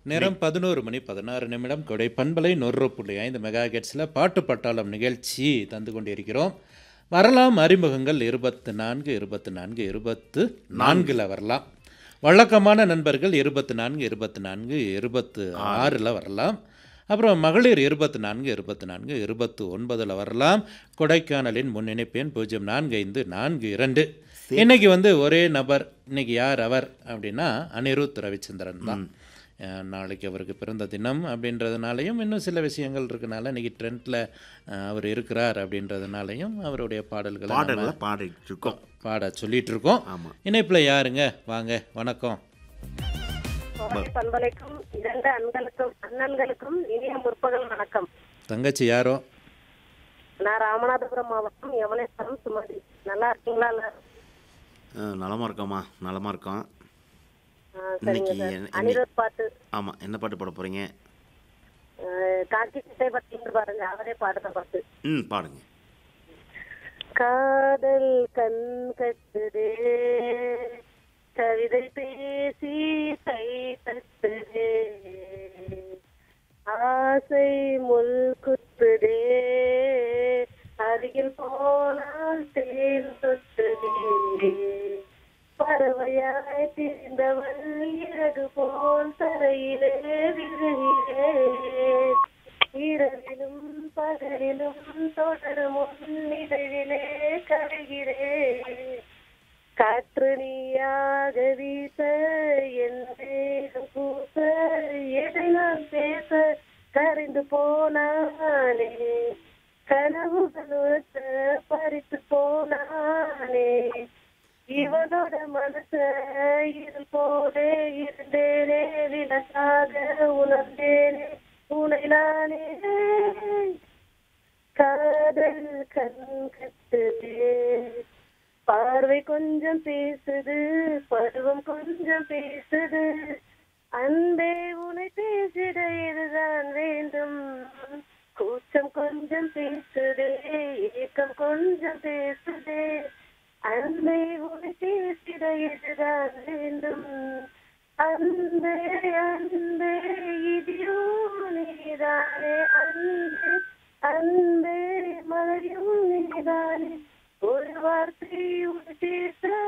நேரம் பதினோரு மணி பதினாறு நிமிடம் கொடை பண்பலை நொறு புள்ளி ஐந்து மெகா கெட்ஸில் பாட்டு பட்டாளம் நிகழ்ச்சி தந்து கொண்டிருக்கிறோம் வரலாம் அறிமுகங்கள் இருபத்து நான்கு இருபத்து நான்கு இருபத்து நான்கில் வரலாம் வழக்கமான நண்பர்கள் இருபத்து நான்கு இருபத்து நான்கு இருபத்து ஆறில் வரலாம் அப்புறம் மகளிர் இருபத்து நான்கு இருபத்து நான்கு இருபத்து ஒன்பதில் வரலாம் கொடைக்கானலின் முன்னிணைப்பேன் பூஜ்ஜியம் நான்கு ஐந்து நான்கு இரண்டு இன்னைக்கு வந்து ஒரே நபர் இன்னைக்கு யார் அவர் அப்படின்னா அனிருத் ரவிச்சந்திரன் தான் அஹ் நாளைக்கு அவருக்கு பிறந்த தினம் அப்படின்றதுனாலையும் இன்னும் சில விஷயங்கள் இருக்கனால இன்னைக்கு ட்ரெண்டில் அவர் இருக்கிறார் அப்படின்றதுனாலையும் அவருடைய பாடல்களை நம்ம பாடல்களை பாடிட்டு இருக்கோம் பாட சொல்லிட்டு இருக்கோம் ஆமா இணைப்பில் யாருங்க வாங்க வணக்கம் கோடை பண்பலைக்கும் இரண்டு அண்களுக்கும் அண்ணன்களுக்கும் இனிய முற்பகல் வணக்கம் தங்கச்சி யாரோ நான் ராமநாதபுரம் மாவட்டம் யவனேஸ்வரம் சுமதி நல்லா இருக்கீங்களா எல்லாரும்? அஹ், நலமா இருக்கோம்மா நலமா இருக்கோம் ஆ, சரிங்க இன்னைக்கு சார் என்ன- அனிருத் பாட்டு ஆமா என்ன பாட்டு பாட போறீங்க ஆ, காக்கி சிட்டை பத்தி பாருங்க அவரே பாடுற பாட்டு ம் பாடுங்க காதல் கண் கட்டுதே கவிதை பேசி கை தட்டுதே ஆசை முள் குத்துதே அருகில் போனால் தேன் தொட்டுதே பறவையாய் திரிந்தவள் இறகு போல் தரையிலே விழுகிறேன் இரவிலும் பகலிலும் தொடரும் நிழலிலே கருகிறேன் காற்று நீயாக வீச என் தேகம் கூச எதை நான் பேச கரைந்து போனானே கனவுகளோட பறித்து போனானே இவனோட மனச இருள் போலே இருந்தேனே விலசாக உணர்ந்தேனே உனை நானே காதல் கண் கட்டுதே பார்வை கொஞ்சம் பேசுது பருவம் கொஞ்சம் பேசுது அன்பே உனை பேசிட இதுதான் வேண்டும் கூச்சம் கொஞ்சம் பேசுதே ஏக்கம் கொஞ்சம் பேசுதே அன்பே உனை பேசிட இதுதான் வேண்டும் அன்பே அன்பே இதியோ நீதானே அன்பே அன்பே மலையும் நீதானே ஒரு வார்த்தை உன் பேச